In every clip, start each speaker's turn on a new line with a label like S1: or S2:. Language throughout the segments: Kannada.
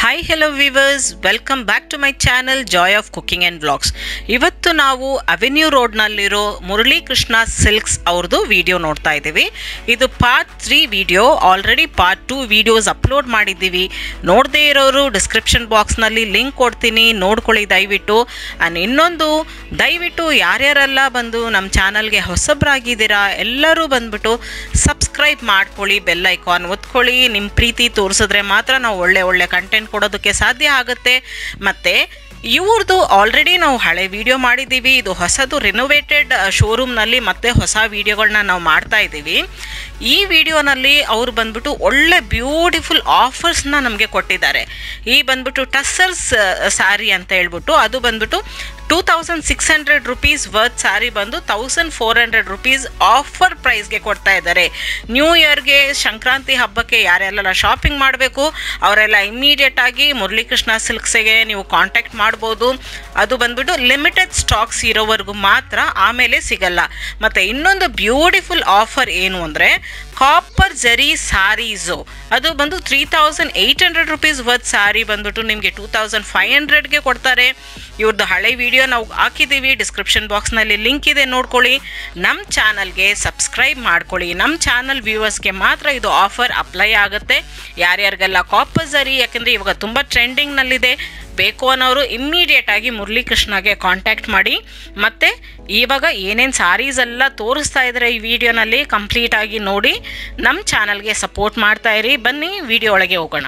S1: Hi hello viewers welcome back to my channel joy of cooking and vlogs ಇವತ್ತು ನಾವು ಅವೆನ್ಯೂ ರೋಡ್ನಲ್ಲಿರೋ ಮುರಳಿ ಕೃಷ್ಣ ಸಿಲ್ಕ್ಸ್ ಅವ್ರದ್ದು ವಿಡಿಯೋ ನೋಡ್ತಾ ಇದ್ದೀವಿ ಇದು part three video already part two videos upload ಮಾಡಿದ್ದೀವಿ ನೋಡದೇ ಇರೋರು ಡಿಸ್ಕ್ರಿಪ್ಷನ್ ಬಾಕ್ಸ್ನಲ್ಲಿ ಲಿಂಕ್ ಕೊಡ್ತೀನಿ ನೋಡ್ಕೊಳ್ಳಿ ದಯವಿಟ್ಟು ಆ್ಯಂಡ್ ಇನ್ನೊಂದು ದಯವಿಟ್ಟು ಯಾರ್ಯಾರೆಲ್ಲ ಬಂದು ನಮ್ಮ ಚಾನಲ್ಗೆ ಹೊಸಬ್ರಾಗಿದ್ದೀರಾ ಎಲ್ಲರೂ ಬಂದ್ಬಿಟ್ಟು ಸಬ್ಸ್ಕ್ರೈಬ್ ಮಾಡ್ಕೊಳ್ಳಿ ಬೆಲ್ ಐಕಾನ್ ಒತ್ಕೊಳ್ಳಿ ನಿಮ್ಮ ಪ್ರೀತಿ ತೋರಿಸಿದ್ರೆ ಮಾತ್ರ ನಾವು ಒಳ್ಳೆ ಒಳ್ಳೆ ಕಂಟೆಂಟ್ ಕೊಡೋದಕ್ಕೆ ಸಾಧ್ಯ ಆಗುತ್ತೆ ಮತ್ತು ಇವ್ರದ್ದು ಆಲ್ರೆಡಿ ನಾವು ಹಳೆ ವಿಡಿಯೋ ಮಾಡಿದ್ದೀವಿ ಇದು ಹೊಸದು ರಿನೋವೇಟೆಡ್ ಶೋರೂಮ್ನಲ್ಲಿ ಮತ್ತೆ ಹೊಸ ವಿಡಿಯೋಗಳನ್ನ ನಾವು ಮಾಡ್ತಾ ಇದ್ದೀವಿ ಈ ವಿಡಿಯೋನಲ್ಲಿ ಅವ್ರು ಬಂದ್ಬಿಟ್ಟು ಒಳ್ಳೆ ಬ್ಯೂಟಿಫುಲ್ ಆಫರ್ಸ್ನ ನಮಗೆ ಕೊಟ್ಟಿದ್ದಾರೆ ಈ ಬಂದ್ಬಿಟ್ಟು ಟಸ್ಸರ್ಸ್ ಸ್ಯಾರಿ ಅಂತ ಹೇಳ್ಬಿಟ್ಟು ಅದು ಬಂದ್ಬಿಟ್ಟು two thousand six hundred rupees worth sari ಬಂದು thousand four hundred rupees offer ಪ್ರೈಸ್ಗೆ ಕೊಡ್ತಾ ಇದ್ದಾರೆ ನ್ಯೂ ಇಯರ್ಗೆ ಸಂಕ್ರಾಂತಿ ಹಬ್ಬಕ್ಕೆ ಯಾರೆಲ್ಲ ಶಾಪಿಂಗ್ ಮಾಡಬೇಕು ಅವರೆಲ್ಲ ಇಮ್ಮಿಡಿಯೇಟ್ ಆಗಿ ಮುರಳೀಕೃಷ್ಣ ಸಿಲ್ಕ್ಸಿಗೆ ನೀವು ಕಾಂಟ್ಯಾಕ್ಟ್ ಮಾಡ್ಬೋದು ಅದು ಬಂದ್ಬಿಟ್ಟು ಲಿಮಿಟೆಡ್ ಸ್ಟಾಕ್ಸ್ ಇರೋವರೆಗೂ ಮಾತ್ರ ಆಮೇಲೆ ಸಿಗಲ್ಲ ಮತ್ತು ಇನ್ನೊಂದು ಬ್ಯೂಟಿಫುಲ್ ಆಫರ್ ಏನು ಅಂದರೆ ಕಾಪರ್ ಜರಿ ಸ್ಯಾರೀಸು ಅದು ಬಂದು three thousand eight hundred rupees worth sari ಬಂದ್ಬಿಟ್ಟು ನಿಮಗೆ ಟೂ ತೌಸಂಡ್ ಫೈವ್ ಹಂಡ್ರೆಡ್ಗೆ ಕೊಡ್ತಾರೆ ಇವ್ರದ್ದು ಹಳೆ ವಿಡಿಯೋ ನಾವು ಹಾಕಿದ್ದೀವಿ ಡಿಸ್ಕ್ರಿಪ್ಷನ್ ಬಾಕ್ಸ್ನಲ್ಲಿ ಲಿಂಕ್ ಇದೆ ನೋಡ್ಕೊಳ್ಳಿ ನಮ್ಮ ಚಾನಲ್ಗೆ ಸಬ್ಸ್ಕ್ರೈಬ್ ಮಾಡ್ಕೊಳ್ಳಿ ನಮ್ಮ ಚಾನಲ್ ವ್ಯೂವರ್ಸ್ಗೆ ಮಾತ್ರ ಇದು ಆಫರ್ ಅಪ್ಲೈ ಆಗುತ್ತೆ ಯಾರ್ಯಾರಿಗೆಲ್ಲ ಕಾಪರ್ ಜರಿ ಯಾಕೆಂದರೆ ಇವಾಗ ತುಂಬ ಟ್ರೆಂಡಿಂಗ್ನಲ್ಲಿದೆ ಬೇಕು ಅನ್ನೋರು ಇಮ್ಮಿಡಿಯೇಟ್ ಆಗಿ ಮುರಳಿ ಕೃಷ್ಣಗೆ ಕಾಂಟ್ಯಾಕ್ಟ್ ಮಾಡಿ ಮತ್ತು ಇವಾಗ ಏನೇನು ಸಾರೀಸ್ ಎಲ್ಲ ತೋರಿಸ್ತಾ ಇದ್ದಾರೆ ಈ ವಿಡಿಯೋನಲ್ಲಿ ಕಂಪ್ಲೀಟ್ ಆಗಿ ನೋಡಿ ನಮ್ಮ ಚಾನಲ್ಗೆ ಸಪೋರ್ಟ್ ಮಾಡ್ತಾ ಇರಿ ಬನ್ನಿ ವಿಡಿಯೋ ಒಳಗೆ ಹೋಗೋಣ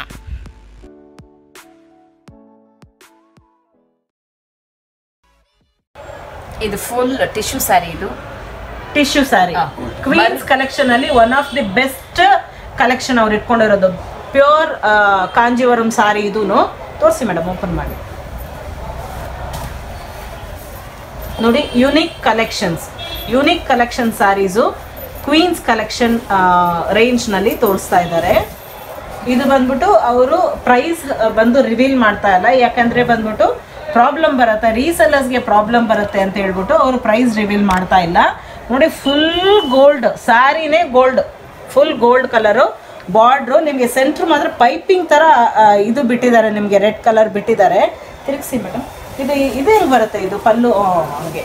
S2: ಇದು ಫುಲ್ ಟಿಶ್ಯೂ ಸ್ಯಾರಿ ಇದು
S3: ಟಿಶ್ಯೂ ಸ್ಯಾರಿ
S2: ಹಾ.
S3: ಕ್ವೀನ್ಸ್ ಕಲೆಕ್ಷನ್ ಅಲ್ಲಿ one of the best collection ಅವ್ರು ಇಟ್ಕೊಂಡಿರೋದು ಪ್ಯೂರ್ ಕಾಂಜಿವರಂ ಸಾರಿ ಇದೂನು ತೋರಿಸಿ ಮೇಡಮ್ ಓಪನ್ ಮಾಡಿ ನೋಡಿ unique collections unique collection saris queens collection ರೇಂಜ್ನಲ್ಲಿ ತೋರಿಸ್ತಾ ಇದ್ದಾರೆ ಇದು ಬಂದ್ಬಿಟ್ಟು ಅವರು ಪ್ರೈಸ್ ಬಂದು ರಿವೀಲ್ ಮಾಡ್ತಾ ಇಲ್ಲ ಯಾಕಂದ್ರೆ ಬಂದ್ಬಿಟ್ಟು ಪ್ರಾಬ್ಲಮ್ ಬರುತ್ತೆ ರೀಸೆಲ್ಲರ್ಸ್ಗೆ ಪ್ರಾಬ್ಲಮ್ ಬರುತ್ತೆ ಅಂತ ಹೇಳ್ಬಿಟ್ಟು ಅವರು ಪ್ರೈಸ್ ರಿವೀಲ್ ಮಾಡ್ತಾ ಇಲ್ಲ ನೋಡಿ ಫುಲ್ ಗೋಲ್ಡ್ ಸ್ಯಾರಿನೇ gold full gold colour border ನಿಮಗೆ ಸೆಂಟ್ರ್ ಮಾತ್ರ ಪೈಪಿಂಗ್ ಥರ ಆ, ಇದು ಬಿಟ್ಟಿದ್ದಾರೆ ನಿಮಗೆ ರೆಡ್ ಕಲರ್ ಬಿಟ್ಟಿದ್ದಾರೆ ತಿರುಗಿಸಿ ಮೇಡಮ್ ಇದು ಇದು ಹೆಂಗೆ ಬರುತ್ತೆ ಇದು ಪಲ್ಲು ಆ, ಹಂಗೆ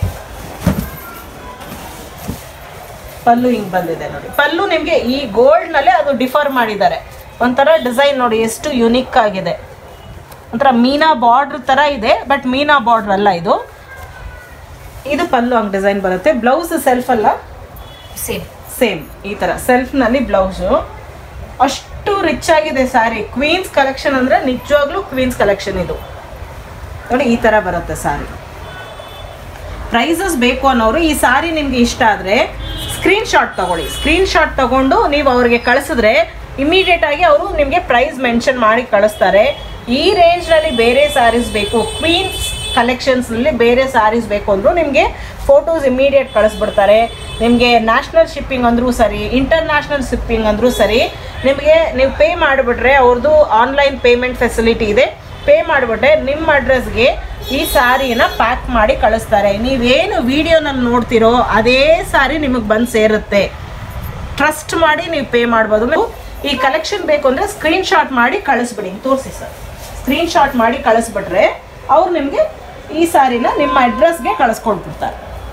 S3: ಪಲ್ಲು ಹಿಂಗ್ ಬಂದಿದೆ ನೋಡಿ ಪಲ್ಲು ನಿಮಗೆ ಈ ಗೋಲ್ಡ್ ನಲ್ಲೇ ಅದು ಡಿಫರ್ ಮಾಡಿದ್ದಾರೆ ಒಂಥರ ಡಿಸೈನ್ ನೋಡಿ ಎಷ್ಟು ಯುನಿಕ್ ಆಗಿದೆ ಒಂಥರ ಮೀನಾ ಬಾರ್ಡ್ರ್ ತರ ಇದೆ ಬಟ್ ಮೀನಾ ಬಾರ್ಡ್ರ್ ಅಲ್ಲ ಇದು ಇದು ಪಲ್ಲು ಹಂಗೆ ಡಿಸೈನ್ ಬರುತ್ತೆ ಬ್ಲೌಸ್ ಸೆಲ್ಫ್ ಅಲ್ಲ
S2: ಸೇಮ್
S3: ಸೇಮ್ ಈ ಥರ ಸೆಲ್ಫ್ನಲ್ಲಿ ಬ್ಲೌಸು ಅಷ್ಟು ರಿಚ್ ಆಗಿದೆ ಸ್ಯಾರಿ ಕ್ವೀನ್ಸ್ ಕಲೆಕ್ಷನ್ ಅಂದರೆ ನಿಜವಾಗ್ಲೂ ಕ್ವೀನ್ಸ್ ಕಲೆಕ್ಷನ್ ಇದು ನೋಡಿ ಈ ಥರ ಬರುತ್ತೆ ಸ್ಯಾರಿ ಪ್ರೈಸಸ್ ಬೇಕು ಅನ್ನೋರು ಈ ಸಾರಿ ನಿಮ್ಗೆ ಇಷ್ಟ ಆದರೆ ಸ್ಕ್ರೀನ್ ಶಾಟ್ ತಗೊಳ್ಳಿ ಸ್ಕ್ರೀನ್ ಶಾಟ್ ತಗೊಂಡು ನೀವು ಅವ್ರಿಗೆ ಕಳಿಸಿದ್ರೆ ಇಮಿಡಿಯೇಟ್ ಆಗಿ ಅವರು ನಿಮಗೆ ಪ್ರೈಸ್ ಮೆನ್ಷನ್ ಮಾಡಿ ಕಳಿಸ್ತಾರೆ ಈ ರೇಂಜ್ನಲ್ಲಿ ಬೇರೆ ಸ್ಯಾರೀಸ್ ಬೇಕು ಕ್ವೀನ್ಸ್ ಕಲೆಕ್ಷನ್ಸ್ನಲ್ಲಿ ಬೇರೆ ಸ್ಯಾರೀಸ್ ಬೇಕು ಅಂದರೂ ನಿಮಗೆ ಫೋಟೋಸ್ ಇಮಿಡಿಯೇಟ್ ಕಳಿಸ್ಬಿಡ್ತಾರೆ ನಿಮಗೆ ನ್ಯಾಷನಲ್ ಶಿಪ್ಪಿಂಗ್ ಅಂದರೂ ಸರಿ ಇಂಟರ್ನ್ಯಾಷನಲ್ ಶಿಪ್ಪಿಂಗ್ ಅಂದರೂ ಸರಿ ನಿಮಗೆ ನೀವು ಪೇ ಮಾಡಿಬಿಟ್ರೆ ಅವ್ರದ್ದು ಆನ್ಲೈನ್ ಪೇಮೆಂಟ್ ಫೆಸಿಲಿಟಿ ಇದೆ ಪೇ ಮಾಡಿಬಿಟ್ರೆ ನಿಮ್ಮ ಅಡ್ರೆಸ್ಗೆ ಈ ಸ್ಯಾರಿನ ಪ್ಯಾಕ್ ಮಾಡಿ ಕಳಿಸ್ತಾರೆ ನೀವೇನು ವಿಡಿಯೋನಲ್ಲಿ ನೋಡ್ತಿರೋ ಅದೇ ಸ್ಯಾರಿ ನಿಮಗೆ ಬಂದು ಸೇರುತ್ತೆ ಟ್ರಸ್ಟ್ ಮಾಡಿ ನೀವು ಪೇ ಮಾಡ್ಬೋದು ನೀವು ಈ ಕಲೆಕ್ಷನ್ ಬೇಕು ಅಂದರೆ ಸ್ಕ್ರೀನ್ ಶಾಟ್ ಮಾಡಿ ಕಳಿಸ್ಬಿಡಿ ತೋರಿಸಿ ಸರ್ ಸ್ಕ್ರೀನ್ ಶಾಟ್ ಮಾಡಿ ಕಳಿಸ್ಬಿಟ್ರೆ ಅವ್ರು ನಿಮಗೆ ಈ ಸ್ಯಾರಿನ ನಿಮ್ಮ ಅಡ್ರೆಸ್ಗೆ ಕಳಿಸ್ಕೊಟ್ಬಿಡ್ತಾರೆ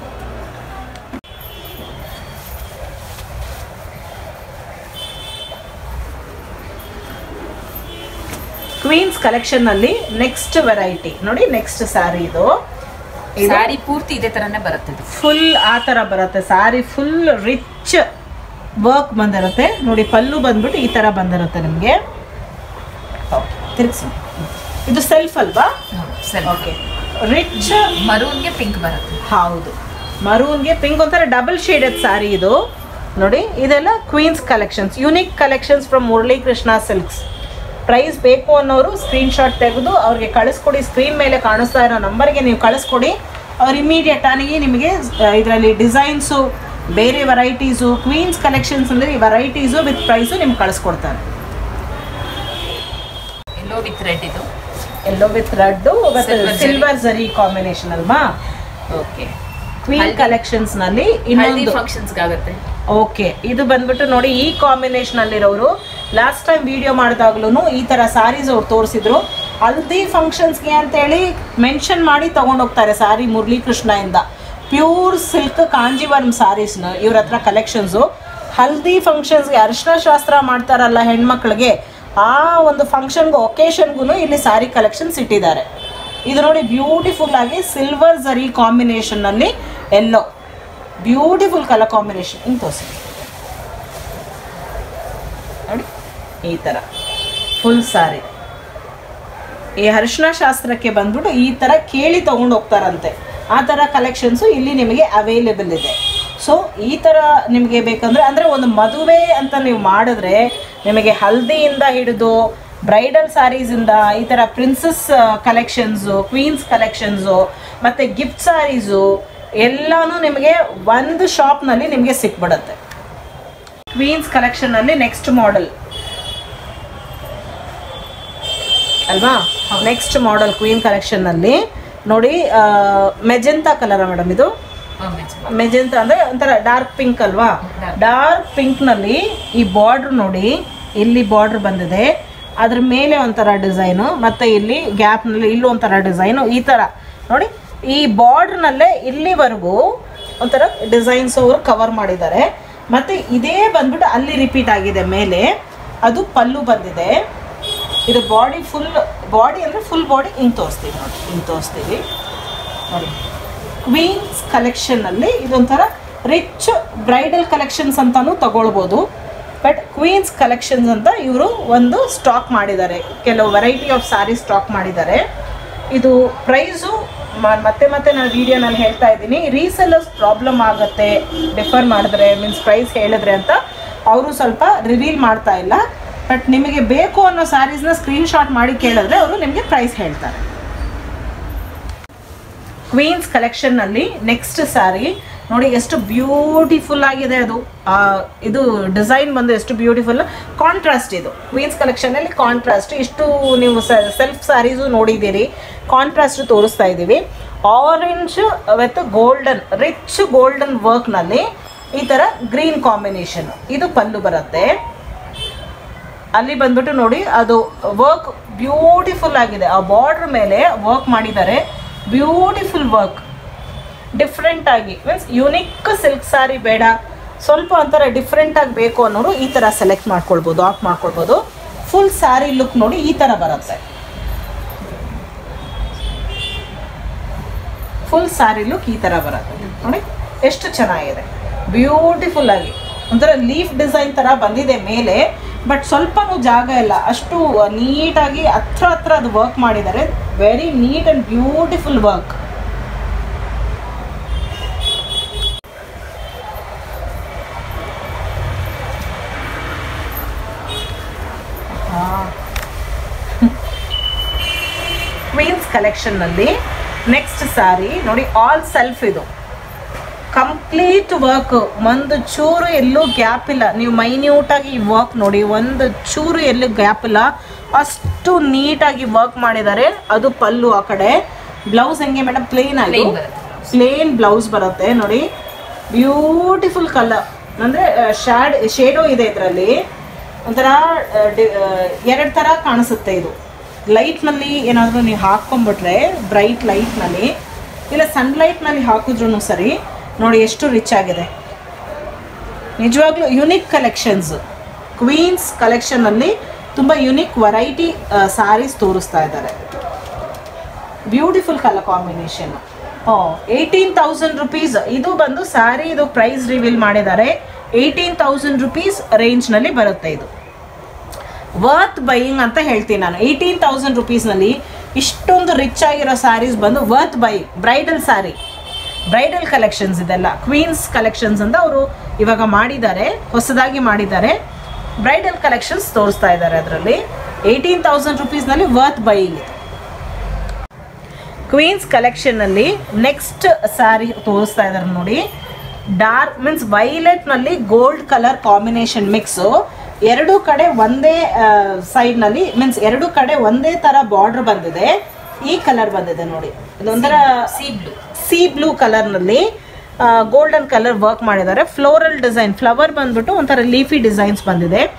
S3: ಕ್ವೀನ್ಸ್ ಕಲೆಕ್ಷನ್ನಲ್ಲಿ ನೆಕ್ಸ್ಟ್ ವೆರೈಟಿ ನೋಡಿ ನೆಕ್ಸ್ಟ್ ಸ್ಯಾರಿ ಇದು ಇದು
S2: ಸ್ಯಾರಿ ಪೂರ್ತಿ ಇದೇ ತರನೇ ಬರುತ್ತೆ ಇದು
S3: ಫುಲ್ ಆ ಥರ ಬರುತ್ತೆ ಸ್ಯಾರಿ ಫುಲ್ ರಿಚ್ ವರ್ಕ್ ಬಂದಿರುತ್ತೆ ನೋಡಿ ಪಲ್ಲು ಬಂದ್ಬಿಟ್ಟು ಈ ಥರ ಬಂದಿರುತ್ತೆ ನಿಮಗೆ ತಿರ್ಗಿಸಿ ಇದು ಸೆಲ್ಫ್ ಅಲ್ವಾ
S2: ಸರಿ
S3: ಓಕೆ ರಿಚ್
S2: ಮರೂನ್ಗೆ ಪಿಂಕ್ ಬರುತ್ತೆ
S3: ಹೌದು ಮರೂನ್ಗೆ ಪಿಂಕ್ ಒಂಥರ ಡಬಲ್ ಶೇಡೆಡ್ ಸ್ಯಾರಿ ಇದು ನೋಡಿ ಇದೆಲ್ಲ queens collections unique collections from Murali Krishna silks price ಬೇಕು ಅನ್ನೋರು ಸ್ಕ್ರೀನ್ ಶಾಟ್ ತೆಗೆದು ಅವ್ರಿಗೆ ಕಳಿಸ್ಕೊಡಿ ಸ್ಕ್ರೀನ್ ಮೇಲೆ ಕಾಣಿಸ್ತಾ ಇರೋ ನಂಬರ್ಗೆ ನೀವು ಕಳಿಸ್ಕೊಡಿ ಅವ್ರು ಇಮಿಡಿಯೇಟ್ ಆಗಿ ನಿಮಗೆ ಇದರಲ್ಲಿ ಡಿಸೈನ್ಸು ಬೇರೆ ವೆರೈಟೀಸು ಕ್ವೀನ್ಸ್ ಕಲೆಕ್ಷನ್ಸ್ ಅಂದರೆ ಈ ವೆರೈಟೀಸು ವಿತ್ ಪ್ರೈಸು ನಿಮ್ಗೆ ಕಳಿಸ್ಕೊಡ್ತಾರೆ
S2: ಎಲ್ಲೋ ವಿತ್ ರೆಡ್ ಇದು
S3: ಎಲ್ಲೋ ವಿತ್ ರೆಡ್ಡು ಮತ್ತು
S2: Silver zari.
S3: Silver zari combination ಅಲ್ವಾ ಓಕೆ ಕ್ವೀನ್
S2: ಹಲ್ದಿ-
S3: ಕಲೆಕ್ಷನ್ಸ್ನಲ್ಲಿ
S2: ಹಳ್ದಿ
S3: ಇನ್ನೊಂದು
S2: ಫಂಕ್ಷನ್ಸ್ಗೆ ಆಗುತ್ತೆ
S3: ಓಕೆ ಇದು ಬಂದ್ಬಿಟ್ಟು ನೋಡಿ ಈ ಕಾಂಬಿನೇಷನ್ ಅಲ್ಲಿರೋರು ಲಾಸ್ಟ್ ಟೈಮ್ ವಿಡಿಯೋ ಮಾಡಿದಾಗ್ಲೂ ಈ ತರ ಸಾರೀಸ್ ಅವ್ರು ತೋರಿಸಿದ್ರು ಹಲ್ದಿ ಫಂಕ್ಷನ್ಸ್ಗೆ ಅಂತೇಳಿ ಮೆನ್ಷನ್ ಮಾಡಿ ತೊಗೊಂಡೋಗ್ತಾರೆ ಸಾರಿ ಮುರಳೀಕೃಷ್ಣಯಿಂದ ಪ್ಯೂರ್ ಸಿಲ್ಕ್ ಕಾಂಜಿವರ್ಮ್ ಸಾರೀಸ್ನ ಇವ್ರ ಹತ್ರ ಕಲೆಕ್ಷನ್ಸು ಹಲ್ದಿ ಫಂಕ್ಷನ್ಸ್ಗೆ ಅರಿಶಿನ ಶಾಸ್ತ್ರ ಮಾಡ್ತಾರಲ್ಲ ಹೆಣ್ಮಕ್ಳಿಗೆ ಆ ಒಂದು ಫಂಕ್ಷನ್ಗೂ ಒಕೇಶನ್ಗೂ ಇಲ್ಲಿ ಸಾರಿ ಕಲೆಕ್ಷನ್ಸ್ ಇಟ್ಟಿದ್ದಾರೆ ಇದು ನೋಡಿ ಬ್ಯೂಟಿಫುಲ್ ಆಗಿ ಸಿಲ್ವರ್ ಝರಿ ಕಾಂಬಿನೇಷನ್ನಲ್ಲಿ ಎಲ್ಲೋ ಬ್ಯೂಟಿಫುಲ್ ಕಲರ್ ಕಾಂಬಿನೇಷನ್ ಹಿಂಗೆ ತೋರಿಸಿ ನೋಡಿ ಈ ಥರ ಫುಲ್ ಸಾರಿ ಈ ಅರಿಶಿನ ಶಾಸ್ತ್ರಕ್ಕೆ ಬಂದ್ಬಿಟ್ಟು ಈ ಥರ ಕೇಳಿ ತೊಗೊಂಡು ಹೋಗ್ತಾರಂತೆ ಆ ಥರ ಕಲೆಕ್ಷನ್ಸು ಇಲ್ಲಿ ನಿಮಗೆ ಅವೈಲೇಬಲ್ ಇದೆ ಸೊ ಈ ಥರ ನಿಮಗೆ ಬೇಕಂದರೆ ಅಂದರೆ ಒಂದು ಮದುವೆ ಅಂತ ನೀವು ಮಾಡಿದ್ರೆ ನಿಮಗೆ ಹಲ್ದಿಯಿಂದ ಹಿಡಿದು ಬ್ರೈಡಲ್ ಸ್ಯಾರೀಸಿಂದ ಈ ಥರ ಪ್ರಿನ್ಸಸ್ ಕಲೆಕ್ಷನ್ಸು ಕ್ವೀನ್ಸ್ ಕಲೆಕ್ಷನ್ಸು ಮತ್ತು ಗಿಫ್ಟ್ ಸ್ಯಾರೀಸು ಎಲ್ಲನೂ ನಿಮಗೆ ಒಂದು ಶಾಪ್ನಲ್ಲಿ ನಿಮಗೆ ಸಿಕ್ಬಿಡುತ್ತೆ ಕ್ವೀನ್ಸ್ ಕಲೆಕ್ಷನಲ್ಲಿ ನೆಕ್ಸ್ಟ್ ಮಾಡೆಲ್ ಅಲ್ವಾ ನೆಕ್ಸ್ಟ್ ಮಾಡೆಲ್ ಕ್ವೀನ್ ಕಲೆಕ್ಷನ್ನಲ್ಲಿ ನೋಡಿ ಮೆಜೆಂತಾ ಕಲರ ಮೇಡಮ್ ಇದು ಮೆಜೆಂತಾ ಅಂದರೆ ಒಂಥರ ಡಾರ್ಕ್ ಪಿಂಕ್ ಅಲ್ವಾ ಡಾರ್ಕ್ ಪಿಂಕ್ನಲ್ಲಿ ಈ ಬಾರ್ಡ್ರ್ ನೋಡಿ ಇಲ್ಲಿ ಬಾರ್ಡ್ರ್ ಬಂದಿದೆ ಅದ್ರ ಮೇಲೆ ಒಂಥರ ಡಿಸೈನು ಮತ್ತು ಇಲ್ಲಿ ಗ್ಯಾಪ್ನಲ್ಲಿ ಇಲ್ಲೂ ಒಂಥರ ಡಿಸೈನು ಈ ಥರ ನೋಡಿ ಈ ಬಾರ್ಡ್ರ್ನಲ್ಲೇ ಇಲ್ಲಿವರೆಗೂ ಒಂಥರ ಡಿಸೈನ್ಸ್ ಅವರು ಕವರ್ ಮಾಡಿದ್ದಾರೆ ಮತ್ತು ಇದೇ ಬಂದ್ಬಿಟ್ಟು ಅಲ್ಲಿ ರಿಪೀಟ್ ಆಗಿದೆ ಮೇಲೆ ಅದು ಪಲ್ಲು ಬಂದಿದೆ ಇದು ಬಾಡಿ ಫುಲ್ ಬಾಡಿ ಅಂದರೆ ಫುಲ್ ಬಾಡಿ ಹಿಂಗೆ ತೋರಿಸ್ತೀವಿ ನೋಡಿ ಹಿಂಗೆ ತೋರಿಸ್ತೀವಿ ನೋಡಿ ಕ್ವೀನ್ಸ್ ಕಲೆಕ್ಷನ್ನಲ್ಲಿ ಇದೊಂಥರ ರಿಚ್ ಬ್ರೈಡಲ್ ಕಲೆಕ್ಷನ್ಸ್ ಅಂತಲೂ ತಗೊಳ್ಬೋದು ಬಟ್ ಕ್ವೀನ್ಸ್ ಕಲೆಕ್ಷನ್ಸ್ ಅಂತ ಇವರು ಒಂದು ಸ್ಟಾಕ್ ಮಾಡಿದ್ದಾರೆ ಕೆಲವು ವೆರೈಟಿ ಆಫ್ ಸ್ಯಾರಿ ಸ್ಟಾಕ್ ಮಾಡಿದ್ದಾರೆ ಇದು ಪ್ರೈಸು ಮತ್ತೆ ಮತ್ತೆ ನಾನು ವಿಡಿಯೋನಲ್ಲಿ ಹೇಳ್ತಾ ಇದ್ದೀನಿ ರೀಸೆಲ್ಲರ್ಸ್ ಪ್ರಾಬ್ಲಮ್ ಆಗುತ್ತೆ ಡಿಫರ್ ಮಾಡಿದ್ರೆ ಮೀನ್ಸ್ ಪ್ರೈಸ್ ಹೇಳಿದ್ರೆ ಅಂತ ಅವರು ಸ್ವಲ್ಪ ರಿವೀಲ್ ಮಾಡ್ತಾ ಇಲ್ಲ ಬಟ್ ನಿಮಗೆ ಬೇಕು ಅನ್ನೋ ಸ್ಯಾರೀಸ್ನ ಸ್ಕ್ರೀನ್ಶಾಟ್ ಮಾಡಿ ಕೇಳಿದ್ರೆ ಅವರು ನಿಮಗೆ ಪ್ರೈಸ್ ಹೇಳ್ತಾರೆ ಕ್ವೀನ್ಸ್ ಕಲೆಕ್ಷನ್ನಲ್ಲಿ ನೆಕ್ಸ್ಟ್ ಸ್ಯಾರಿ ನೋಡಿ ಎಷ್ಟು ಬ್ಯೂಟಿಫುಲ್ ಆಗಿದೆ ಅದು ಆ, ಇದು ಡಿಸೈನ್ ಬಂದು ಎಷ್ಟು ಬ್ಯೂಟಿಫುಲ್ ಕಾಂಟ್ರಾಸ್ಟ್ ಇದು ಕ್ವೀನ್ಸ್ ಕಲೆಕ್ಷನಲ್ಲಿ ಕಾಂಟ್ರಾಸ್ಟ್ ಇಷ್ಟು ನೀವು ಸೆಲ್ಫ್ ಸ್ಯಾರೀಸು ನೋಡಿದ್ದೀರಿ ಕಾಂಟ್ರಾಸ್ಟ್ ತೋರಿಸ್ತಾ ಇದ್ದೀವಿ orange with golden rich golden ವರ್ಕ್ನಲ್ಲಿ ಈ ಥರ ಗ್ರೀನ್ ಕಾಂಬಿನೇಷನ್ ಇದು ಪಲ್ಲು ಬರುತ್ತೆ ಅಲ್ಲಿ ಬಂದ್ಬಿಟ್ಟು ನೋಡಿ ಅದು ವರ್ಕ್ ಬ್ಯೂಟಿಫುಲ್ ಆಗಿದೆ ಆ ಬಾರ್ಡ್ರ್ ಮೇಲೆ ವರ್ಕ್ ಮಾಡಿದ್ದಾರೆ ಬ್ಯೂಟಿಫುಲ್ ವರ್ಕ್ ಡಿಫ್ರೆಂಟ್ ಆಗಿ ಮೀನ್ಸ್ ಯುನಿಕ್ ಸಿಲ್ಕ್ ಸ್ಯಾರಿ ಬೇಡ ಸ್ವಲ್ಪ ಒಂಥರ ಡಿಫ್ರೆಂಟ್ ಆಗಿ ಬೇಕು ಅನ್ನೋರು ಈ ಥರ ಸೆಲೆಕ್ಟ್ ಮಾಡ್ಕೊಳ್ಬೋದು ಆಫ್ ಮಾಡ್ಕೊಳ್ಬೋದು ಫುಲ್ ಸ್ಯಾರಿ ಲುಕ್ ನೋಡಿ ಈ ಥರ ಬರುತ್ತೆ ಫುಲ್ ಸ್ಯಾರಿ ಲುಕ್ ಈ ಥರ ಬರುತ್ತೆ ನೋಡಿ ಎಷ್ಟು ಚೆನ್ನಾಗಿದೆ ಬ್ಯೂಟಿಫುಲ್ ಆಗಿ ಒಂಥರ ಲೀಫ್ ಡಿಸೈನ್ ಥರ ಬಂದಿದೆ ಮೇಲೆ ಬಟ್ ಸ್ವಲ್ಪನೂ ಜಾಗ ಇಲ್ಲ ಅಷ್ಟು ನೀಟಾಗಿ ಹತ್ರ ಹತ್ರ ಅದು ವರ್ಕ್ ಮಾಡಿದ್ದಾರೆ very neat and beautiful work queens ಕಲೆಕ್ಷನ್ನಲ್ಲಿ ನೆಕ್ಸ್ಟ್ ಸ್ಯಾರಿ ನೋಡಿ ಆಲ್ ಸೆಲ್ಫ್ ಇದು ಕಂಪ್ಲೀಟ್ ವರ್ಕ್ ಒಂದು ಚೂರು ಎಲ್ಲೂ ಗ್ಯಾಪ್ ಇಲ್ಲ ನೀವು ಮೈನ್ಯೂಟಾಗಿ ಈ ವರ್ಕ್ ನೋಡಿ ಒಂದು ಚೂರು ಎಲ್ಲೂ ಗ್ಯಾಪ್ ಇಲ್ಲ ಅಷ್ಟು ನೀಟಾಗಿ ವರ್ಕ್ ಮಾಡಿದ್ದಾರೆ ಅದು ಪಲ್ಲು ಆ ಕಡೆ ಬ್ಲೌಸ್ ಹೆಂಗೆ ಮೇಡಮ್ ಪ್ಲೇನ್ ಆಗಿ
S2: Plain ಬರುತ್ತೆ.
S3: ಪ್ಲೇನ್ ಬ್ಲೌಸ್ ಬರುತ್ತೆ ನೋಡಿ ಬ್ಯೂಟಿಫುಲ್ ಕಲರ್ ಅಂದರೆ ಶಾಡ್ ಶೇಡೋ ಇದೆ ಇದರಲ್ಲಿ ಒಂಥರ ಎರಡು ಥರ ಕಾಣಿಸುತ್ತೆ ಇದು ಲೈಟ್ನಲ್ಲಿ ಏನಾದರೂ ನೀವು ಹಾಕ್ಕೊಂಬಿಟ್ರೆ ಬ್ರೈಟ್ ಲೈಟ್ನಲ್ಲಿ ಇಲ್ಲ ಸನ್ಲೈಟ್ನಲ್ಲಿ ಹಾಕಿದ್ರೂ ಸರಿ ನೋಡಿ ಎಷ್ಟು ರಿಚ್ ಆಗಿದೆ ನಿಜವಾಗ್ಲೂ ಯುನಿಕ್ ಕಲೆಕ್ಷನ್ಸ್ ಕ್ವೀನ್ಸ್ ಕಲೆಕ್ಷನಲ್ಲಿ ತುಂಬ ಯುನಿಕ್ ವೆರೈಟಿ ಸ್ಯಾರೀಸ್ ತೋರಿಸ್ತಾ ಇದ್ದಾರೆ beautiful colour combination eighteen thousand rupees ಇದು ಬಂದು ಸ್ಯಾರಿ ಇದು ಪ್ರೈಸ್ ರಿವೀಲ್ ಮಾಡಿದ್ದಾರೆ ಏಯ್ಟೀನ್ ತೌಸಂಡ್ ರುಪೀಸ್ ರೇಂಜ್ನಲ್ಲಿ ಬರುತ್ತೆ ಇದು ವರ್ತ್ ಬೈಯಿಂಗ್ ಅಂತ ಹೇಳ್ತೀನಿ ನಾನು ಏಯ್ಟೀನ್ ತೌಸಂಡ್ ರುಪೀಸ್ನಲ್ಲಿ ಇಷ್ಟೊಂದು ರಿಚ್ ಆಗಿರೋ ಸ್ಯಾರೀಸ್ ಬಂದು worth buy bridal sari bridal collections ಇದೆಲ್ಲ ಕ್ವೀನ್ಸ್ ಕಲೆಕ್ಷನ್ಸ್ ಅಂತ ಅವರು ಇವಾಗ ಮಾಡಿದ್ದಾರೆ ಹೊಸದಾಗಿ ಮಾಡಿದ್ದಾರೆ ಬ್ರೈಡಲ್ ಕಲೆಕ್ಷನ್ಸ್ ತೋರಿಸ್ತಾ ಇದ್ದಾರೆ ಅದರಲ್ಲಿ ಏಯ್ಟೀನ್ ತೌಸಂಡ್ ರುಪೀಸ್ನಲ್ಲಿ ವರ್ತ್ ಬೈಯಿಂಗ್ ಇದು ಕ್ವೀನ್ಸ್ ಕಲೆಕ್ಷನ್ನಲ್ಲಿ ನೆಕ್ಸ್ಟ್ ಸ್ಯಾರಿ ತೋರಿಸ್ತಾ ಇದ್ದಾರೆ ನೋಡಿ ಡಾರ್ಕ್ ಮೀನ್ಸ್ ವೈಲೆಟ್ನಲ್ಲಿ ಗೋಲ್ಡ್ ಕಲರ್ ಕಾಂಬಿನೇಷನ್ ಮಿಕ್ಸು ಎರಡು ಕಡೆ ಒಂದೇ ಸೈಡ್ನಲ್ಲಿ ಮೀನ್ಸ್ ಎರಡು ಕಡೆ ಒಂದೇ ಥರ ಬಾರ್ಡರ್ ಬಂದಿದೆ ಈ ಕಲರ್ ಬಂದಿದೆ ನೋಡಿ ಇದೊಂಥರ
S2: ಸೀ ಬ್ಲೂ
S3: ಸಿ ಬ್ಲೂ ಕಲರ್ನಲ್ಲಿ ಗೋಲ್ಡನ್ ಕಲರ್ ವರ್ಕ್ ಮಾಡಿದ್ದಾರೆ ಫ್ಲೋರಲ್ ಡಿಸೈನ್ ಫ್ಲವರ್ ಬಂದ್ಬಿಟ್ಟು ಒಂಥರ ಲೀಫಿ ಡಿಸೈನ್ಸ್ ಬಂದಿದೆ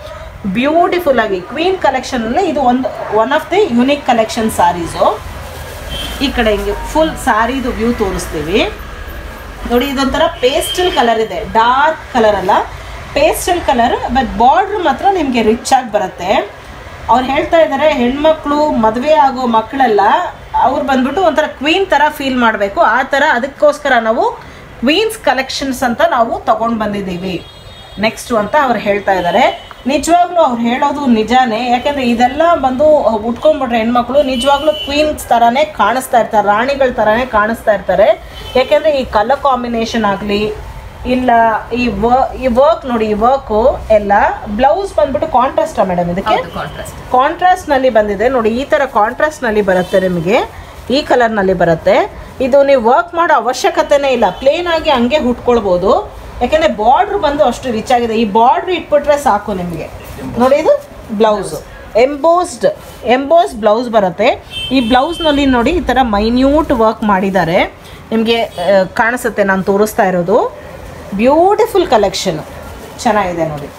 S3: ಬ್ಯೂಟಿಫುಲ್ ಆಗಿ ಕ್ವೀನ್ ಕಲೆಕ್ಷನ್ ಅಲ್ಲಿ ಇದು ಒಂದು one of the unique collection saris ಈ ಕಡೆ ಹಿಂಗೆ ಫುಲ್ ಸ್ಯಾರಿದು ವ್ಯೂ ತೋರಿಸ್ತೀವಿ ನೋಡಿ ಇದೊಂಥರ ಪೇಸ್ಟಲ್ ಕಲರ್ ಇದೆ ಡಾರ್ಕ್ ಕಲರ್ ಅಲ್ಲ ಪೇಸ್ಟಲ್ ಕಲರ್ ಬಟ್ ಬಾರ್ಡ್ರ್ ಮಾತ್ರ ನಿಮಗೆ ರಿಚ್ ಆಗಿ ಬರುತ್ತೆ ಅವ್ರು ಹೇಳ್ತಾ ಇದ್ದಾರೆ ಹೆಣ್ಮಕ್ಳು ಮದುವೆ ಆಗೋ ಮಕ್ಕಳೆಲ್ಲ ಅವ್ರು ಬಂದ್ಬಿಟ್ಟು ಒಂಥರ ಕ್ವೀನ್ ಥರ ಫೀಲ್ ಮಾಡಬೇಕು ಆ ಥರ ಅದಕ್ಕೋಸ್ಕರ ನಾವು ಕ್ವೀನ್ಸ್ ಕಲೆಕ್ಷನ್ಸ್ ಅಂತ ನಾವು ತಗೊಂಡು ಬಂದಿದ್ದೀವಿ ನೆಕ್ಸ್ಟು ಅಂತ ಅವ್ರು ಹೇಳ್ತಾ ಇದ್ದಾರೆ ನಿಜವಾಗ್ಲೂ ಅವ್ರು ಹೇಳೋದು ನಿಜಾನೇ ಯಾಕೆಂದರೆ ಇದೆಲ್ಲ ಬಂದು ಉಟ್ಕೊಂಡ್ಬಿಟ್ರೆ ಹೆಣ್ಮಕ್ಳು ನಿಜವಾಗ್ಲೂ ಕ್ವೀನ್ಸ್ ಥರನೇ ಕಾಣಿಸ್ತಾ ಇರ್ತಾರೆ ರಾಣಿಗಳ ಥರನೇ ಕಾಣಿಸ್ತಾ ಇರ್ತಾರೆ ಯಾಕೆಂದರೆ ಈ ಕಲರ್ ಕಾಂಬಿನೇಷನ್ ಆಗಲಿ ಇಲ್ಲ ಈ ವ ಈ ವರ್ಕ್ ನೋಡಿ ಈ ವರ್ಕು ಎಲ್ಲ ಬ್ಲೌಸ್ ಬಂದ್ಬಿಟ್ಟು ಕಾಂಟ್ರಾಸ್ಟಾ ಮೇಡಮ್ ಇದಕ್ಕೆ
S2: ಹೌದು ಕಾಂಟ್ರಾಸ್ಟ್
S3: ಕಾಂಟ್ರಾಸ್ಟ್ ನಲ್ಲಿ ಬಂದಿದೆ ನೋಡಿ ಈ ತರ ಕಾಂಟ್ರಾಸ್ಟ್ ನಲ್ಲಿ ಬರುತ್ತೆ ನಿಮಗೆ ಈ ಕಲರ್ ನಲ್ಲಿ ಬರುತ್ತೆ ಇದು ನೀವು ವರ್ಕ್ ಮಾಡೋ ಅವಶ್ಯಕತೆನೇ ಇಲ್ಲ ಪ್ಲೇನ್ ಆಗಿ ಹಂಗೆ ಹುಟ್ಕೊಳ್ಬೋದು ಯಾಕೆಂದ್ರೆ ಬಾರ್ಡ್ರ್ ಬಂದು ಅಷ್ಟು ರಿಚ್ ಆಗಿದೆ ಈ ಬಾರ್ಡ್ರ್ ಇಟ್ಬಿಟ್ರೆ ಸಾಕು ನಿಮಗೆ ನೋಡಿ ಇದು ಬ್ಲೌಸ್ ಎಂಬೋಸ್ಡ್ ಎಂಬೋಸ್ ಬ್ಲೌಸ್ ಬರುತ್ತೆ ಈ ಬ್ಲೌಸ್ನಲ್ಲಿ ನೋಡಿ ಈ ಥರ ಮೈನ್ಯೂಟ್ ವರ್ಕ್ ಮಾಡಿದ್ದಾರೆ ನಿಮಗೆ ಕಾಣಿಸುತ್ತೆ ನಾನು ತೋರಿಸ್ತಾ ಇರೋದು ಬ್ಯೂಟಿಫುಲ್ ಕಲೆಕ್ಷನ್ ಚೆನ್ನಾಗಿದೆ ನೋಡಿ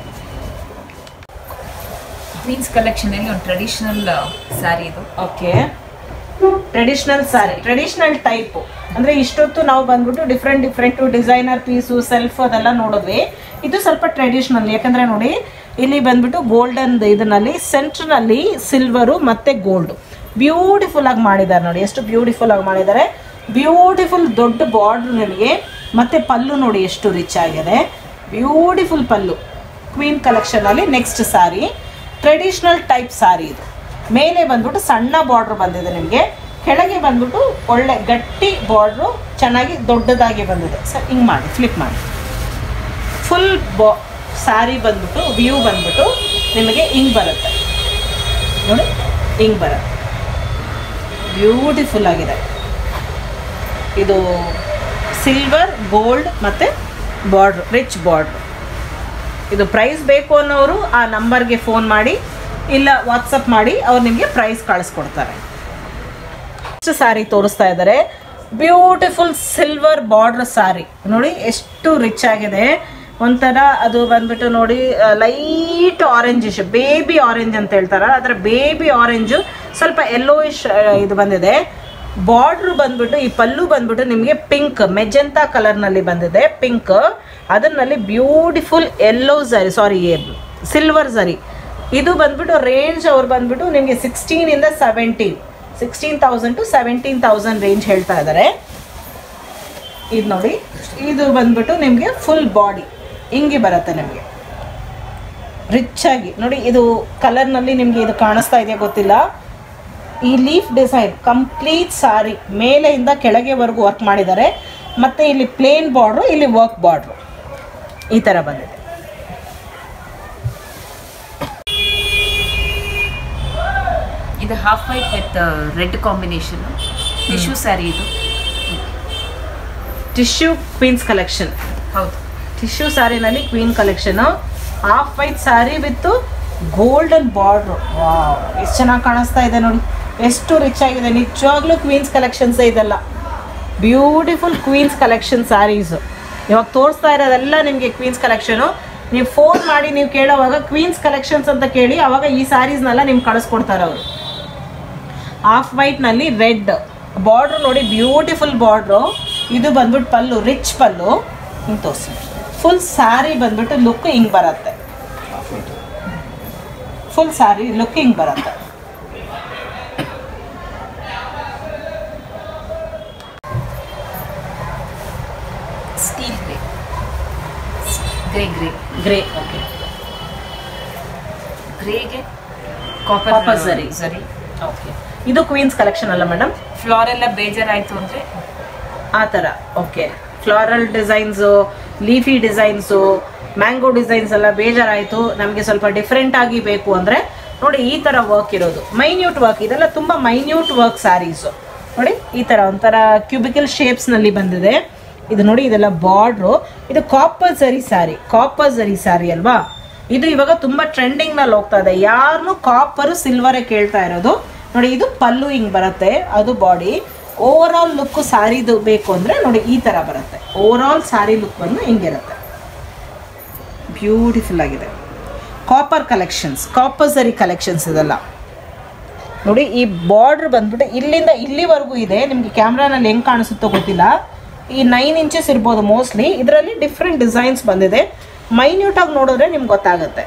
S2: ಕ್ವೀನ್ಸ್ ಕಲೆಕ್ಷನ್ ಅಲ್ಲಿ ಒಂದು ಟ್ರೆಡಿಷನಲ್ ಸ್ಯಾರಿ ಇದು
S3: okay traditional sari traditional type ಅಂದ್ರೆ ಇಷ್ಟೊತ್ತು ನಾವು ಬಂದ್ಬಿಟ್ಟು different different designer piece self ಅದೆಲ್ಲ ನೋಡಿದ್ವಿ ಇದು ಸ್ವಲ್ಪ ಟ್ರೆಡಿಷನಲ್ ಯಾಕಂದ್ರೆ ನೋಡಿ ಇಲ್ಲಿ ಬಂದ್ಬಿಟ್ಟು ಗೋಲ್ಡನ್ ಇದರಲ್ಲಿ ಸೆಂಟ್ರ್ನಲ್ಲಿ ಸಿಲ್ವರು ಮತ್ತೆ ಗೋಲ್ಡ್ ಬ್ಯೂಟಿಫುಲ್ ಆಗಿ ಮಾಡಿದ್ದಾರೆ ನೋಡಿ ಎಷ್ಟು ಬ್ಯೂಟಿಫುಲ್ ಆಗಿ ಮಾಡಿದ್ದಾರೆ ಬ್ಯೂಟಿಫುಲ್ ದೊಡ್ಡ ಬಾರ್ಡರ್ ನಿಮಗೆ ಮತ್ತೆ ಪಲ್ಲು ನೋಡಿ ಎಷ್ಟು ರಿಚ್ ಆಗಿದೆ ಬ್ಯೂಟಿಫುಲ್ ಪಲ್ಲು ಕ್ವೀನ್ ಕಲೆಕ್ಷನ್ ಅಲ್ಲಿ next sari traditional type sari ಇದು ಮೇಲೆ ಬಂದ್ಬಿಟ್ಟು ಸಣ್ಣ ಬಾರ್ಡ್ರ್ ಬಂದಿದೆ ನಿಮಗೆ ಕೆಳಗೆ ಬಂದ್ಬಿಟ್ಟು ಒಳ್ಳೆ ಗಟ್ಟಿ ಬಾರ್ಡ್ರು ಚೆನ್ನಾಗಿ ದೊಡ್ಡದಾಗಿ ಬಂದಿದೆ ಸರ್ ಹಿಂಗೆ ಮಾಡಿ ಫ್ಲಿಪ್ ಮಾಡಿ ಫುಲ್ ಬಾ ಸ್ಯಾರಿ ಬಂದ್ಬಿಟ್ಟು ವ್ಯೂ ಬಂದ್ಬಿಟ್ಟು ನಿಮಗೆ ಹಿಂಗೆ ಬರುತ್ತೆ ನೋಡಿ ಹಿಂಗೆ ಬರುತ್ತೆ ಬ್ಯೂಟಿಫುಲ್ ಆಗಿದೆ ಇದು ಸಿಲ್ವರ್ ಗೋಲ್ಡ್ ಮತ್ತು ಬಾರ್ಡ್ರ್ ರಿಚ್ ಬಾರ್ಡ್ರ್ ಇದು ಪ್ರೈಸ್ ಬೇಕು ಅನ್ನೋರು ಆ ನಂಬರ್ಗೆ ಫೋನ್ ಮಾಡಿ ಇಲ್ಲ ವಾಟ್ಸಪ್ ಮಾಡಿ ಅವ್ರು ನಿಮಗೆ ಪ್ರೈಸ್ ಕಳಿಸ್ಕೊಡ್ತಾರೆ ಎಷ್ಟು ಸ್ಯಾರಿ ತೋರಿಸ್ತಾ ಇದ್ದಾರೆ ಬ್ಯೂಟಿಫುಲ್ ಸಿಲ್ವರ್ ಬಾರ್ಡರ್ ಸ್ಯಾರಿ ನೋಡಿ ಎಷ್ಟು ರಿಚ್ ಆಗಿದೆ ಒಂಥರ ಅದು ಬಂದ್ಬಿಟ್ಟು ನೋಡಿ ಲೈಟ್ ಆರೆಂಜಿಶ್ ಬೇಬಿ ಆರೆಂಜ್ ಅಂತ ಹೇಳ್ತಾರ ಅದರ ಬೇಬಿ ಆರೆಂಜು ಸ್ವಲ್ಪ ಯೆಲ್ಲೋಯಿಶ್ ಇದು ಬಂದಿದೆ ಬಾರ್ಡ್ರ್ ಬಂದ್ಬಿಟ್ಟು ಈ ಪಲ್ಲು ಬಂದ್ಬಿಟ್ಟು ನಿಮಗೆ ಪಿಂಕ್ ಮೆಜೆಂತಾ ಕಲರ್ನಲ್ಲಿ ಬಂದಿದೆ ಪಿಂಕ್ ಅದರಲ್ಲಿ ಬ್ಯೂಟಿಫುಲ್ ಯೆಲ್ಲೋ ಸರಿ ಸಾರಿ ಸಿಲ್ವರ್ ಸರಿ ಇದು ಬಂದ್ಬಿಟ್ಟು ರೇಂಜ್ ಅವ್ರು ಬಂದ್ಬಿಟ್ಟು ನಿಮಗೆ ಸಿಕ್ಸ್ಟೀನಿಂದ seventeen sixteen thousand to seventeen thousand range ಹೇಳ್ತಾ ಇದ್ದಾರೆ ಇದು ನೋಡಿ ಇದು ಬಂದ್ಬಿಟ್ಟು ನಿಮಗೆ ಫುಲ್ ಬಾಡಿ ಹಿಂಗೆ ಬರುತ್ತೆ ನಿಮಗೆ ರಿಚ್ ಆಗಿ ನೋಡಿ ಇದು ಕಲರ್ನಲ್ಲಿ ನಿಮಗೆ ಇದು ಕಾಣಿಸ್ತಾ ಇದೆಯಾ ಗೊತ್ತಿಲ್ಲ ಈ ಲೀಫ್ ಡಿಸೈನ್ ಕಂಪ್ಲೀಟ್ ಸಾರಿ ಮೇಲೆಯಿಂದ ಕೆಳಗೆವರೆಗೂ ವರ್ಕ್ ಮಾಡಿದ್ದಾರೆ ಮತ್ತು ಇಲ್ಲಿ ಪ್ಲೇನ್ ಬಾರ್ಡ್ರು ಇಲ್ಲಿ ವರ್ಕ್ ಬಾರ್ಡ್ರು ಈ ಥರ ಬಂದಿದೆ
S2: ಇದು half white with red combination tissue sari ಇದು
S3: ಟಿಶ್ಯೂ ಕ್ವೀನ್ಸ್ ಕಲೆಕ್ಷನ್
S2: ಹೌದು
S3: ಟಿಶ್ಯೂ ಸ್ಯಾರಿನಲ್ಲಿ queen collection half white sari with golden border ಎಷ್ಟು ಚೆನ್ನಾಗಿ ಕಾಣಿಸ್ತಾ ಇದೆ ನೋಡಿ ಎಷ್ಟು ರಿಚ್ ಆಗಿದೆ ನಿಜವಾಗ್ಲೂ ಕ್ವೀನ್ಸ್ ಕಲೆಕ್ಷನ್ಸೇ ಇದೆಲ್ಲ ಬ್ಯೂಟಿಫುಲ್ ಕ್ವೀನ್ಸ್ ಕಲೆಕ್ಷನ್ ಸ್ಯಾರೀಸು ಇವಾಗ ತೋರಿಸ್ತಾ ಇರೋದೆಲ್ಲ ನಿಮಗೆ ಕ್ವೀನ್ಸ್ ಕಲೆಕ್ಷನು ನೀವು ಫೋನ್ ಮಾಡಿ ನೀವು ಕೇಳೋವಾಗ ಕ್ವೀನ್ಸ್ ಕಲೆಕ್ಷನ್ಸ್ ಅಂತ ಕೇಳಿ ಅವಾಗ ಈ ಸ್ಯಾರೀಸ್ನೆಲ್ಲ ನಿಮ್ಗೆ ಕಳಿಸ್ಕೊಡ್ತಾರೆ ಅವರು ಹಾಫ್ ವೈಟ್ನಲ್ಲಿ ರೆಡ್ ಬಾರ್ಡ್ರ್ ನೋಡಿ ಬ್ಯೂಟಿಫುಲ್ ಬಾರ್ಡ್ರು ಇದು ಬಂದ್ಬಿಟ್ಟು ಪಲ್ಲು ರಿಚ್ ಪಲ್ಲು ಹಿಂಗೆ ತೋರಿಸಿ ಫುಲ್ ಸ್ಯಾರಿ ಬಂದ್ಬಿಟ್ಟು ಲುಕ್ ಹಿಂಗೆ ಬರುತ್ತೆ ಫುಲ್ ಸ್ಯಾರಿ ಲುಕ್ ಹಿಂಗೆ ಬರುತ್ತೆ
S2: steel grey grey grey
S3: grey okay
S2: ಗ್ರೇಗೆ
S3: Copper
S2: ಕಾಪರ್
S3: zari.
S2: ಸರಿ
S3: ಓಕೆ ಇದು ಕ್ವೀನ್ಸ್ ಕಲೆಕ್ಷನ್ ಅಲ್ಲ ಮೇಡಮ್
S2: ಫ್ಲಾರ್ ಎಲ್ಲ ಬೇಜಾರಾಯ್ತು ಅಂದ್ರೆ
S3: ಆ ಥರ okay floral designs leafy designs mango designs ಎಲ್ಲ ಬೇಜಾರಾಯಿತು ನಮಗೆ ಸ್ವಲ್ಪ ಡಿಫ್ರೆಂಟ್ ಆಗಿ ಬೇಕು ಅಂದರೆ ನೋಡಿ ಈ ಥರ ವರ್ಕ್ ಇರೋದು ಮೈನ್ಯೂಟ್ ವರ್ಕ್ ಇದೆಲ್ಲ ತುಂಬ ಮೈನ್ಯೂಟ್ ವರ್ಕ್ ಸ್ಯಾರೀಸು ನೋಡಿ ಈ ಥರ ಒಂಥರ ಕ್ಯೂಬಿಕಲ್ ಶೇಪ್ಸ್ನಲ್ಲಿ ಬಂದಿದೆ ಇದು ನೋಡಿ ಇದೆಲ್ಲ ಬಾರ್ಡ್ರು ಇದು ಕಾಪರ್ ಸರಿ ಸ್ಯಾರಿ ಕಾಪರ್ ಸರಿ ಸ್ಯಾರಿ ಅಲ್ವಾ ಇದು ಇವಾಗ ತುಂಬ ಟ್ರೆಂಡಿಂಗ್ನಲ್ಲಿ ಹೋಗ್ತಾ ಇದೆ ಯಾರನ್ನೂ ಕಾಪರು ಸಿಲ್ವರೇ ಕೇಳ್ತಾ ಇರೋದು ನೋಡಿ ಇದು ಪಲ್ಲು ಹಿಂಗೆ ಬರುತ್ತೆ ಅದು ಬಾಡಿ ಓವರ್ ಆಲ್ ಲುಕ್ ಸ್ಯಾರಿದು ಬೇಕು ಅಂದರೆ ನೋಡಿ ಈ ಥರ ಬರುತ್ತೆ ಓವರ್ ಆಲ್ ಸ್ಯಾರಿ ಲುಕ್ ಬಂದು ಹಿಂಗಿರುತ್ತೆ ಬ್ಯೂಟಿಫುಲ್ ಆಗಿದೆ copper collections copper zari collections ಇದೆಲ್ಲ ನೋಡಿ ಈ ಬಾರ್ಡ್ರ್ ಬಂದ್ಬಿಟ್ಟು ಇಲ್ಲಿಂದ ಇಲ್ಲಿವರೆಗೂ ಇದೆ ನಿಮಗೆ ಕ್ಯಾಮ್ರಾನಲ್ಲಿ ಹೆಂಗೆ ಕಾಣಿಸುತ್ತೋ ಗೊತ್ತಿಲ್ಲ ಈ ನೈನ್ ಇಂಚಸ್ ಇರ್ಬೋದು ಮೋಸ್ಟ್ಲಿ ಇದರಲ್ಲಿ ಡಿಫ್ರೆಂಟ್ ಡಿಸೈನ್ಸ್ ಬಂದಿದೆ ಮೈನ್ಯೂಟಾಗಿ ನೋಡಿದ್ರೆ ನಿಮ್ಗೆ ಗೊತ್ತಾಗುತ್ತೆ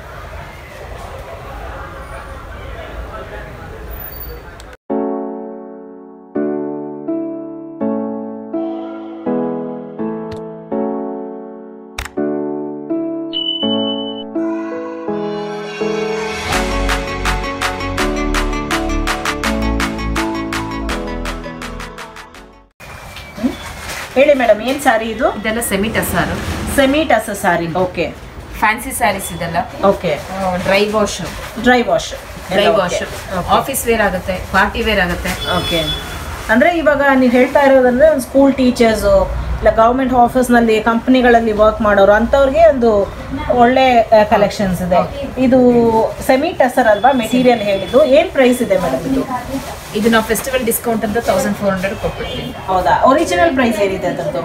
S3: ಹೇಳಿ ಮೇಡಮ್ ಏನು ಸಾರಿ ಇದು
S2: ಇದೆಲ್ಲ semi tussar
S3: semi tussar sari okay
S2: fancy saris ಇದೆಲ್ಲ
S3: okay
S2: dry wash
S3: dry wash
S2: dry wash office wear ಆಗುತ್ತೆ ಪಾರ್ಟಿ ವೇರ್ ಆಗುತ್ತೆ
S3: ಓಕೆ ಅಂದರೆ ಇವಾಗ ನೀವು ಹೇಳ್ತಾ ಇರೋದಂದ್ರೆ ಒಂದು ಸ್ಕೂಲ್ ಟೀಚರ್ಸು ಇಲ್ಲ ಗೌರ್ಮೆಂಟ್ ಆಫೀಸ್ನಲ್ಲಿ ಕಂಪ್ನಿಗಳಲ್ಲಿ ವರ್ಕ್ ಮಾಡೋರು ಅಂಥವ್ರಿಗೆ ಒಂದು ಒಳ್ಳೆ ಕಲೆಕ್ಷನ್ಸ್ ಇದೆ ಇದು ಸೆಮಿ ಟಸರ್ ಅಲ್ವಾ ಮೆಟೀರಿಯಲ್ ಹೇಳಿದ್ದು ಏನು ಪ್ರೈಸ್ ಇದೆ ಮೇಡಮ್ ಇದು
S2: ಇದು ನಾವು ಫೆಸ್ಟಿವಲ್ ಡಿಸ್ಕೌಂಟ್ ಅಂತ ತೌಸಂಡ್ ಫೋರ್ ಹಂಡ್ರೆಡ್ ಕೊಟ್ಬಿಡ್ತೀವಿ
S3: ಹೌದಾ ಒರಿಜಿನಲ್ ಪ್ರೈಸ್ ಏನಿದೆ ಅದರದ್ದು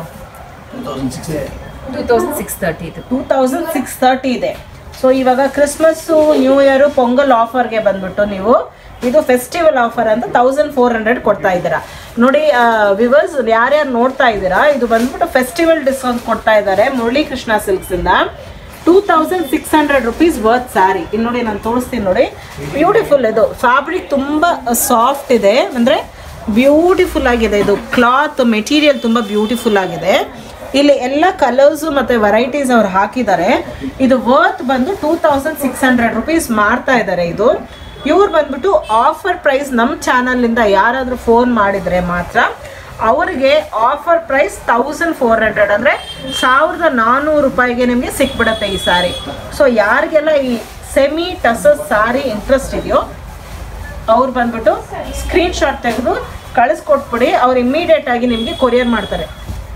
S2: ಟೂ ತೌಸಂಡ್ ಸಿಕ್ಸ್ ತರ್ಟಿ ಇದು
S3: ಟೂ ತೌಸಂಡ್ ಸಿಕ್ಸ್ ತರ್ಟಿ ಇದೆ ಸೊ ಇವಾಗ ಕ್ರಿಸ್ಮಸ್ಸು ನ್ಯೂ ಇಯರು ಪೊಂಗಲ್ ಆಫರ್ಗೆ ಬಂದ್ಬಿಟ್ಟು ನೀವು ಇದು ಫೆಸ್ಟಿವಲ್ ಆಫರ್ ಅಂತ ತೌಸಂಡ್ ಫೋರ್ ಹಂಡ್ರೆಡ್ ಕೊಡ್ತಾ ಇದ್ದೀರಾ ನೋಡಿ ವಿವರ್ಸ್ ಯಾರ್ಯಾರು ನೋಡ್ತಾ ಇದ್ದೀರಾ ಇದು ಬಂದ್ಬಿಟ್ಟು ಫೆಸ್ಟಿವಲ್ ಡಿಸ್ಕೌಂಟ್ ಕೊಡ್ತಾ ಇದ್ದಾರೆ ಮುರಳಿ ಕೃಷ್ಣ ಸಿಲ್ಕ್ಸಿಂದ two thousand six hundred rupees worth saree ಇಲ್ಲಿ ನೋಡಿ ನಾನು ತೋರಿಸ್ತೀನಿ ನೋಡಿ ಬ್ಯೂಟಿಫುಲ್ ಇದು ಫ್ಯಾಬ್ರಿಕ್ ತುಂಬ ಸಾಫ್ಟ್ ಇದೆ ಅಂದರೆ ಬ್ಯೂಟಿಫುಲ್ ಆಗಿದೆ ಇದು ಕ್ಲಾತ್ ಮೆಟೀರಿಯಲ್ ತುಂಬ ಬ್ಯೂಟಿಫುಲ್ ಆಗಿದೆ ಇಲ್ಲಿ ಎಲ್ಲ ಕಲರ್ಸು ಮತ್ತು ವೆರೈಟೀಸ್ ಅವ್ರು ಹಾಕಿದ್ದಾರೆ ಇದು ವರ್ತ್ ಬಂದು two thousand six hundred rupees ಮಾರ್ತಾ ಇದ್ದಾರೆ ಇದು ಇವ್ರು ಬಂದ್ಬಿಟ್ಟು ಆಫರ್ ಪ್ರೈಸ್ ನಮ್ಮ ಚಾನಲಿಂದ ಯಾರಾದರೂ ಫೋನ್ ಮಾಡಿದರೆ ಮಾತ್ರ ಅವರಿಗೆ offer price thousand four hundred ಅಂದರೆ ಸಾವಿರದ ನಾನ್ನೂರು ರೂಪಾಯಿಗೆ ನಿಮಗೆ ಸಿಕ್ಬಿಡತ್ತೆ ಈ ಸಾರಿ ಸೊ ಯಾರಿಗೆಲ್ಲ ಈ ಸೆಮಿ ಟಸಸ್ ಸಾರಿ ಇಂಟ್ರೆಸ್ಟ್ ಇದೆಯೋ ಅವ್ರು ಬಂದ್ಬಿಟ್ಟು ಸ್ಕ್ರೀನ್ಶಾಟ್ ತೆಗೆದು ಕಳಿಸ್ಕೊಟ್ಬಿಡಿ ಅವ್ರು ಇಮ್ಮಿಡಿಯೇಟ್ ಆಗಿ ನಿಮಗೆ ಕೊರಿಯರ್ ಮಾಡ್ತಾರೆ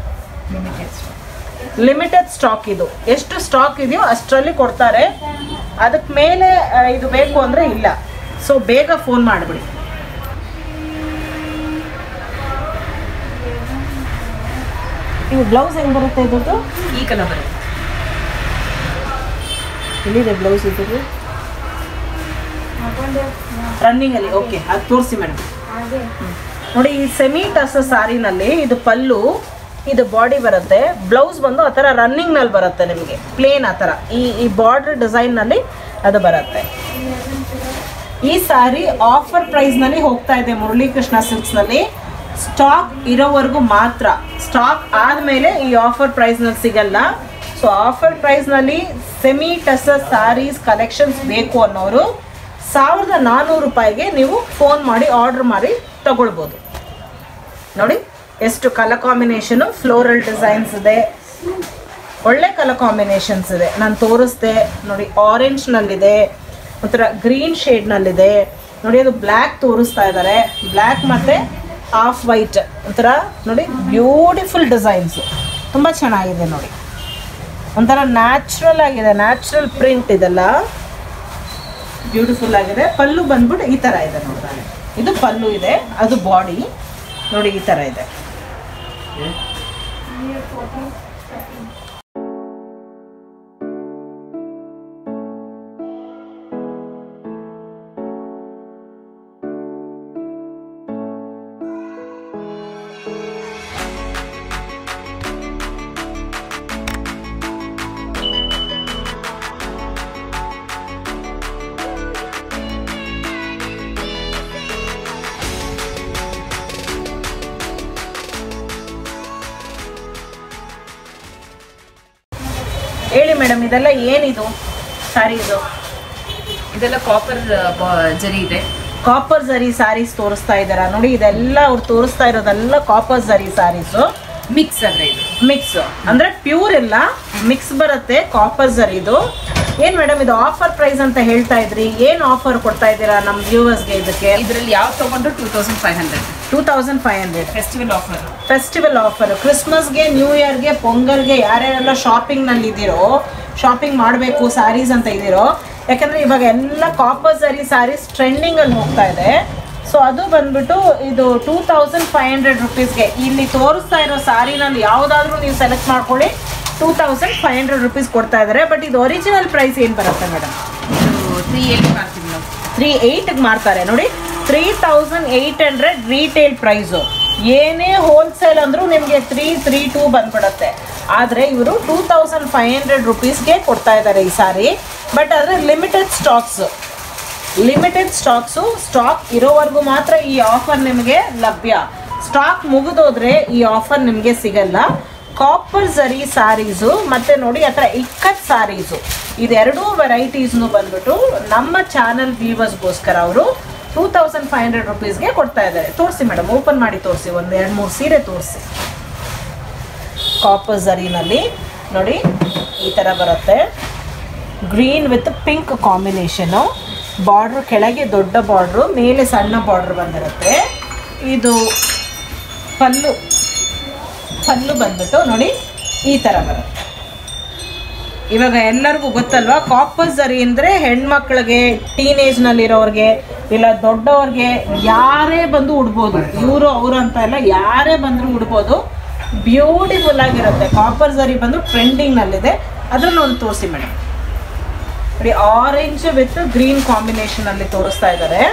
S3: ಲಿಮಿಟೆಡ್ ಸ್ಟಾಕ್ ಇದು ಎಷ್ಟು ಸ್ಟಾಕ್ ಇದೆಯೋ ಅಷ್ಟರಲ್ಲಿ ಕೊಡ್ತಾರೆ ಅದಕ್ಕೆ ಮೇಲೆ ಆ, ಇದು ಬೇಕು ಅಂದರೆ ಇಲ್ಲ ಸೊ ಬೇಗ ಫೋನ್ ಮಾಡಿಬಿಡಿ ಇವು ಬ್ಲೌಸ್ ಹೆಂಗೆ ಬರುತ್ತೆ ಇದ್ರದ್ದು
S2: ಈ ಕಲರ್ ಬರುತ್ತೆ
S3: ಎಲ್ಲಿದೆ ಬ್ಲೌಸ್ ಇದ್ರದ್ದು ರನ್ನಿಂಗಲ್ಲಿ ಓಕೆ ಅದು ತೋರಿಸಿ ಮೇಡಮ್ ನೋಡಿ ಈ ಸೆಮಿ ಟಸ ಸಾರಿನಲ್ಲಿ ಇದು ಪಲ್ಲು ಇದು ಬಾಡಿ ಬರುತ್ತೆ ಬ್ಲೌಸ್ ಬಂದು ಆ ಥರ ರನ್ನಿಂಗ್ನಲ್ಲಿ ಬರುತ್ತೆ ನಿಮಗೆ ಪ್ಲೇನ್ ಆ ಥರ ಈ ಈ ಬಾರ್ಡರ್ ಡಿಸೈನ್ನಲ್ಲಿ ಅದು ಬರುತ್ತೆ ಈ ಸಾರಿ ಆಫರ್ ಪ್ರೈಸ್ನಲ್ಲಿ ಹೋಗ್ತಾ ಇದೆ ಮುರಳೀಕೃಷ್ಣ ಸಿಲ್ಕ್ಸ್ನಲ್ಲಿ ಸ್ಟಾಕ್ ಇರೋವರೆಗೂ ಮಾತ್ರ ಸ್ಟಾಕ್ ಆದಮೇಲೆ ಈ ಆಫರ್ ಪ್ರೈಸ್ನಲ್ಲಿ ಸಿಗಲ್ಲ ಸೊ ಆಫರ್ ಪ್ರೈಸ್ನಲ್ಲಿ ಸೆಮಿ ಟಸ ಸಾರೀಸ್ ಕಲೆಕ್ಷನ್ಸ್ ಬೇಕು ಅನ್ನೋರು ಸಾವಿರದ ನಾನ್ನೂರು ರೂಪಾಯಿಗೆ ನೀವು ಫೋನ್ ಮಾಡಿ ಆರ್ಡರ್ ಮಾಡಿ ತಗೊಳ್ಬೋದು ನೋಡಿ ಎಷ್ಟು ಕಲರ್ ಕಾಂಬಿನೇಷನು ಫ್ಲೋರಲ್ ಡಿಸೈನ್ಸ್ ಇದೆ ಒಳ್ಳೆ ಕಲರ್ ಕಾಂಬಿನೇಷನ್ಸ್ ಇದೆ ನಾನು ತೋರಿಸ್ದೆ ನೋಡಿ ಆರೆಂಜ್ನಲ್ಲಿದೆ ಒಂಥರ ಗ್ರೀನ್ ಶೇಡ್ನಲ್ಲಿದೆ ನೋಡಿ ಅದು ಬ್ಲ್ಯಾಕ್ ತೋರಿಸ್ತಾ ಇದ್ದಾರೆ ಬ್ಲ್ಯಾಕ್ ಮತ್ತು ಆಫ್ ವೈಟ್ ಒಂಥರ ನೋಡಿ ಬ್ಯೂಟಿಫುಲ್ ಡಿಸೈನ್ಸು ತುಂಬ ಚೆನ್ನಾಗಿದೆ ನೋಡಿ ಒಂಥರ ನ್ಯಾಚುರಲ್ ಆಗಿದೆ ನ್ಯಾಚುರಲ್ ಪ್ರಿಂಟ್ ಇದೆಲ್ಲ ಬ್ಯೂಟಿಫುಲ್ ಆಗಿದೆ ಪಲ್ಲು ಬಂದ್ಬಿಟ್ಟು ಈ ಥರ ಇದೆ ನೋಡಿ ಇದು ಪಲ್ಲು ಇದೆ ಅದು ಬಾಡಿ ನೋಡಿ ಈ ಥರ ಇದೆ ಹೇಳಿ ಮೇಡಮ್ ಇದೆಲ್ಲ ಏನಿದು ಸಾರಿ ಇದು
S2: ಇದೆಲ್ಲ ಕಾಪರ್ ಜರಿ ಇದೆ
S3: ಕಾಪರ್ ಜರಿ ಸ್ಯಾರೀಸ್ ತೋರಿಸ್ತಾ ಇದ್ದಾರಾ ನೋಡಿ ಇದೆಲ್ಲ ಅವ್ರು ತೋರಿಸ್ತಾ ಇರೋದೆಲ್ಲ ಕಾಪರ್ ಜರಿ ಸ್ಯಾರೀಸು
S2: ಮಿಕ್ಸ್ ಅಂದ್ರೆ ಇದು
S3: ಮಿಕ್ಸ್ ಅಂದ್ರೆ ಪ್ಯೂರ್ ಇಲ್ಲ ಮಿಕ್ಸ್ ಬರುತ್ತೆ ಕಾಪರ್ ಜರಿದು ಏನ್ ಮೇಡಮ್ ಇದು ಆಫರ್ ಪ್ರೈಸ್ ಅಂತ ಹೇಳ್ತಾ ಇದ್ರಿ ಏನ್ ಆಫರ್ ಕೊಡ್ತಾ ಇದ್ದೀರಾ ನಮ್ಮ ವ್ಯೂವರ್ಸ್ಗೆ ಇದಕ್ಕೆ
S2: ಇದರಲ್ಲಿ ಯಾವ ತಗೊಂಡ್ರು two thousand five hundred
S3: two thousand five hundred
S2: festival offer
S3: festival offer ಕ್ರಿಸ್ಮಸ್ಗೆ ನ್ಯೂ ಇಯರ್ಗೆ ಪೊಂಗಲ್ಗೆ ಯಾರ್ಯಾರೆಲ್ಲ ಶಾಪಿಂಗ್ನಲ್ಲಿ ಇದ್ದೀರೋ ಶಾಪಿಂಗ್ ಮಾಡಬೇಕು ಸ್ಯಾರೀಸ್ ಅಂತ ಇದ್ದೀರೋ ಯಾಕಂದರೆ ಇವಾಗ ಎಲ್ಲ ಕಾಪರ್ ಸ್ಯಾರಿ ಸ್ಯಾರೀಸ್ ಟ್ರೆಂಡಿಂಗಲ್ಲಿ ಹೋಗ್ತಾ ಇದೆ ಸೊ ಅದು ಬಂದ್ಬಿಟ್ಟು ಇದು ಟೂ ತೌಸಂಡ್ ಫೈವ್ ಹಂಡ್ರೆಡ್ ರುಪೀಸ್ಗೆ ಇಲ್ಲಿ ತೋರಿಸ್ತಾ ಇರೋ ಸ್ಯಾರಿನಲ್ಲಿ ಯಾವುದಾದ್ರೂ ನೀವು ಸೆಲೆಕ್ಟ್ ಮಾಡ್ಕೊಳ್ಳಿ two thousand five hundred rupees ಕೊಡ್ತಾ ಇದ್ದಾರೆ ಬಟ್ ಇದು ಒರಿಜಿನಲ್ ಪ್ರೈಸ್ ಏನು ಬರುತ್ತೆ ಮೇಡಮ್
S2: ತ್ರೀ ಏಟ್ ಮಾಡ್ತೀವಿ ನಾವು
S3: ತ್ರೀ ಏಯ್ಟ್ಗೆ ಮಾರ್ತಾರೆ ನೋಡಿ three thousand eight hundred retail price ಏನೇ ಹೋಲ್ಸೇಲ್ ಅಂದರೂ ನಿಮಗೆ ತ್ರೀ ತ್ರೀ ಟೂ ಬಂದ್ಬಿಡುತ್ತೆ ಆದರೆ ಇವರು ಟೂ ತೌಸಂಡ್ ಫೈವ್ ಹಂಡ್ರೆಡ್ ರುಪೀಸ್ಗೆ ಕೊಡ್ತಾ ಇದ್ದಾರೆ ಈ ಸಾರಿ ಬಟ್ ಆದರೆ limited stocks limited stocks stock ಇರೋವರೆಗೂ ಮಾತ್ರ ಈ ಆಫರ್ ನಿಮಗೆ ಲಭ್ಯ ಸ್ಟಾಕ್ ಮುಗಿದೋದ್ರೆ ಈ ಆಫರ್ ನಿಮಗೆ ಸಿಗಲ್ಲ ಕಾಪರ್ ಝರಿ ಸ್ಯಾರೀಸು ಮತ್ತೆ ನೋಡಿ ಆ ಥರ ಇಕ್ಕತ್ ಸ್ಯಾರೀಸು ಇದೆರಡೂ ವೆರೈಟೀಸ್ನು ಬಂದ್ಬಿಟ್ಟು ನಮ್ಮ ಚಾನಲ್ ವ್ಯೂವರ್ಸ್ಗೋಸ್ಕರ ಅವರು ಟೂ ತೌಸಂಡ್ ಫೈವ್ ಹಂಡ್ರೆಡ್ ರುಪೀಸ್ಗೆ ಕೊಡ್ತಾ ಇದ್ದಾರೆ ತೋರಿಸಿ ಮೇಡಮ್ ಓಪನ್ ಮಾಡಿ ತೋರಿಸಿ ಒಂದು ಎರಡು ಮೂರು ಸೀರೆ ತೋರಿಸಿ ಕಾಪರ್ ಝರಿನಲ್ಲಿ ನೋಡಿ ಈ ಥರ ಬರುತ್ತೆ green with pink combination border ಕೆಳಗೆ ದೊಡ್ಡ ಬಾರ್ಡ್ರು ಮೇಲೆ ಸಣ್ಣ ಬಾರ್ಡ್ರ್ ಬಂದಿರುತ್ತೆ ಇದು ಪಲ್ಲು ಪಲ್ಲು ಬಂದ್ಬಿಟ್ಟು ನೋಡಿ ಈ ಥರ ಬರುತ್ತೆ ಇವಾಗ ಎಲ್ಲರಿಗೂ ಗೊತ್ತಲ್ವಾ ಕಾಪರ್ ಝರಿ ಅಂದರೆ ಹೆಣ್ಮಕ್ಳಿಗೆ ಟೀನೇಜ್ನಲ್ಲಿರೋರಿಗೆ ಇಲ್ಲ ದೊಡ್ಡವ್ರಿಗೆ ಯಾರೇ ಬಂದು ಉಡ್ಬೋದು ಇವರು ಅವರು ಅಂತ ಇಲ್ಲ ಯಾರೇ ಬಂದರೂ ಉಡ್ಬೋದು ಬ್ಯೂಟಿಫುಲ್ ಆಗಿರುತ್ತೆ ಕಾಪರ್ ಝರಿ ಬಂದು ಟ್ರೆಂಡಿಂಗ್ನಲ್ಲಿದೆ ಅದನ್ನು ಒಂದು ತೋರಿಸಿ ಮೇಡಮ್ ನೋಡಿ ಆರೆಂಜ್ ವಿತ್ ಗ್ರೀನ್ ಕಾಂಬಿನೇಷನ್ ಅಲ್ಲಿ ತೋರಿಸ್ತಾ ಇದ್ದಾರೆ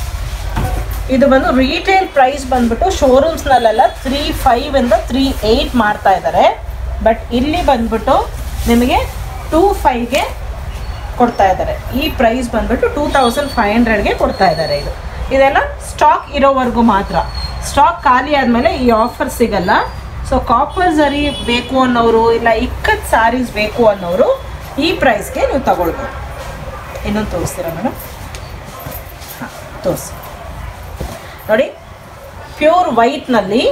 S3: ಇದು ಬಂದು ರಿಟೇಲ್ ಪ್ರೈಸ್ ಬಂದ್ಬಿಟ್ಟು ಶೋರೂಮ್ಸ್ನಲ್ಲೆಲ್ಲ ತ್ರೀ ಫೈವ್ ಇಂದ ತ್ರೀ ಏಯ್ಟ್ ಮಾಡ್ತಾ ಇದ್ದಾರೆ ಬಟ್ ಇಲ್ಲಿ ಬಂದ್ಬಿಟ್ಟು ನಿಮಗೆ ಟೂ ಫೈವ್ಗೆ ಕೊಡ್ತಾ ಇದ್ದಾರೆ ಈ ಪ್ರೈಸ್ ಬಂದ್ಬಿಟ್ಟು ಟೂ ತೌಸಂಡ್ ಫೈವ್ ಹಂಡ್ರೆಡ್ಗೆ ಕೊಡ್ತಾ ಇದ್ದಾರೆ ಇದು ಇದೆಲ್ಲ ಸ್ಟಾಕ್ ಇರೋವರೆಗೂ ಮಾತ್ರ ಸ್ಟಾಕ್ ಖಾಲಿ ಆದಮೇಲೆ ಈ ಆಫರ್ ಸಿಗಲ್ಲ ಸೊ ಕಾಪರ್ ಝರಿ ಬೇಕು ಅನ್ನೋರು ಇಲ್ಲ ಇಕ್ಕತ್ ಸ್ಯಾರೀಸ್ ಬೇಕು ಅನ್ನೋರು ಈ ಪ್ರೈಸ್ಗೆ ನೀವು ತಗೊಳ್ಬೋದು ಇನ್ನೊಂದು ತೋರಿಸ್ತೀರಾ ಮೇಡಮ್ ಹಾಂ ತೋರಿಸಿ ನೋಡಿ ಪ್ಯೂರ್ ವೈಟ್ನಲ್ಲಿ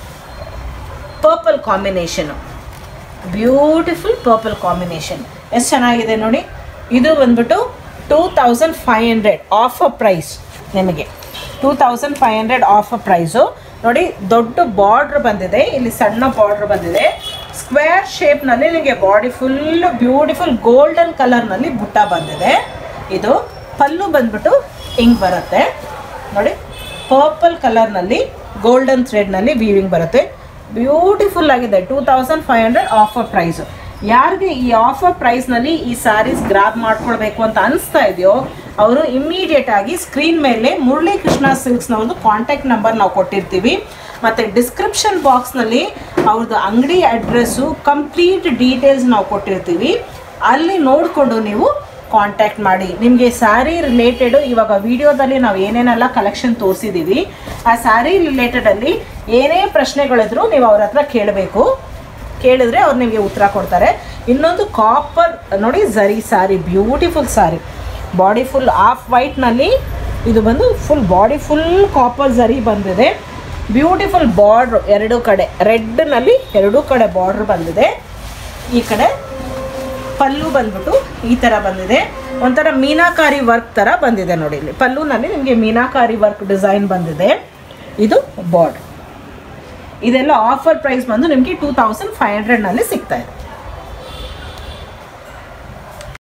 S3: purple combination beautiful purple combination ಎಷ್ಟು ಚೆನ್ನಾಗಿದೆ ನೋಡಿ ಇದು ಬಂದ್ಬಿಟ್ಟು two thousand five hundred of a price ನಿಮಗೆ two thousand five hundred of a price ನೋಡಿ ದೊಡ್ಡ ಬಾರ್ಡ್ರ್ ಬಂದಿದೆ ಇಲ್ಲಿ ಸಣ್ಣ ಬಾರ್ಡ್ರ್ ಬಂದಿದೆ ಸ್ಕ್ವೇರ್ ಶೇಪ್ನಲ್ಲಿ ನಿಮಗೆ ಬಾಡಿ ಫುಲ್ ಬ್ಯೂಟಿಫುಲ್ ಗೋಲ್ಡನ್ ಕಲರ್ನಲ್ಲಿ ಬುಟ್ಟ ಬಂದಿದೆ ಇದು ಪಲ್ಲು ಬಂದ್ಬಿಟ್ಟು ಹಿಂಗೆ ಬರುತ್ತೆ ನೋಡಿ ಪರ್ಪಲ್ ಕಲರ್ನಲ್ಲಿ ಗೋಲ್ಡನ್ ಥ್ರೆಡ್ನಲ್ಲಿ ವೀವಿಂಗ್ ಬರುತ್ತೆ ಬ್ಯೂಟಿಫುಲ್ ಆಗಿದೆ two thousand five hundred offer price ಯಾರಿಗೆ ಈ ಆಫರ್ ಪ್ರೈಸ್ನಲ್ಲಿ ಈ ಸ್ಯಾರೀಸ್ ಗ್ರಾಬ್ ಮಾಡ್ಕೊಳ್ಬೇಕು ಅಂತ ಅನಿಸ್ತಾ ಇದೆಯೋ ಅವರು ಇಮ್ಮಿಡಿಯೇಟ್ ಆಗಿ ಸ್ಕ್ರೀನ್ ಮೇಲೆ ಮುರಳಿ ಕೃಷ್ಣ ಸಿಲ್ಕ್ಸ್ನ ಒಂದು ಕಾಂಟ್ಯಾಕ್ಟ್ ನಂಬರ್ ನಾವು ಕೊಟ್ಟಿರ್ತೀವಿ ಮತ್ತು ಡಿಸ್ಕ್ರಿಪ್ಷನ್ ಬಾಕ್ಸ್ನಲ್ಲಿ ಅವ್ರದ್ದು ಅಂಗಡಿ ಅಡ್ರೆಸ್ಸು ಕಂಪ್ಲೀಟ್ ಡೀಟೇಲ್ಸ್ ನಾವು ಕೊಟ್ಟಿರ್ತೀವಿ ಅಲ್ಲಿ ನೋಡಿಕೊಂಡು ನೀವು ಕಾಂಟ್ಯಾಕ್ಟ್ ಮಾಡಿ ನಿಮಗೆ ಸ್ಯಾರಿ ರಿಲೇಟೆಡು ಇವಾಗ ವಿಡಿಯೋದಲ್ಲಿ ನಾವು ಏನೇನೆಲ್ಲ ಕಲೆಕ್ಷನ್ ತೋರಿಸಿದ್ದೀವಿ ಆ ಸ್ಯಾರಿ ರಿಲೇಟೆಡಲ್ಲಿ ಏನೇ ಪ್ರಶ್ನೆಗಳಿದ್ರು ನೀವು ಅವ್ರ ಹತ್ರ ಕೇಳಬೇಕು ಕೇಳಿದ್ರೆ ಅವ್ರು ನಿಮಗೆ ಉತ್ತರ ಕೊಡ್ತಾರೆ ಇನ್ನೊಂದು ಕಾಪರ್ ನೋಡಿ ಝರಿ saree beautiful saree body full of ವೈಟ್ನಲ್ಲಿ ಇದು ಬಂದು ಫುಲ್ ಬಾಡಿ ಫುಲ್ ಕಾಪರ್ ಝರಿ ಬಂದಿದೆ ಬ್ಯೂಟಿಫುಲ್ ಬಾರ್ಡ್ರು ಎರಡು ಕಡೆ ರೆಡ್ನಲ್ಲಿ ಎರಡೂ ಕಡೆ ಬಾರ್ಡ್ರ್ ಬಂದಿದೆ ಈ ಕಡೆ ಪಲ್ಲು ಬಂದ್ಬಿಟ್ಟು ಈ ಥರ ಬಂದಿದೆ ಒಂಥರ ಮೀನಾಕಾರಿ ವರ್ಕ್ ಥರ ಬಂದಿದೆ ನೋಡಿ ಇಲ್ಲಿ ಪಲ್ಲುನಲ್ಲಿ ನಿಮಗೆ ಮೀನಾಕಾರಿ ವರ್ಕ್ ಡಿಸೈನ್ ಬಂದಿದೆ ಇದು ಬಾರ್ಡ್ ಇದೆಲ್ಲ ಆಫರ್ ಪ್ರೈಸ್ ಬಂದು ನಿಮಗೆ ಟೂ ತೌಸಂಡ್ ಫೈವ್ ಹಂಡ್ರೆಡ್ನಲ್ಲಿ ಸಿಗ್ತಾ ಇದೆ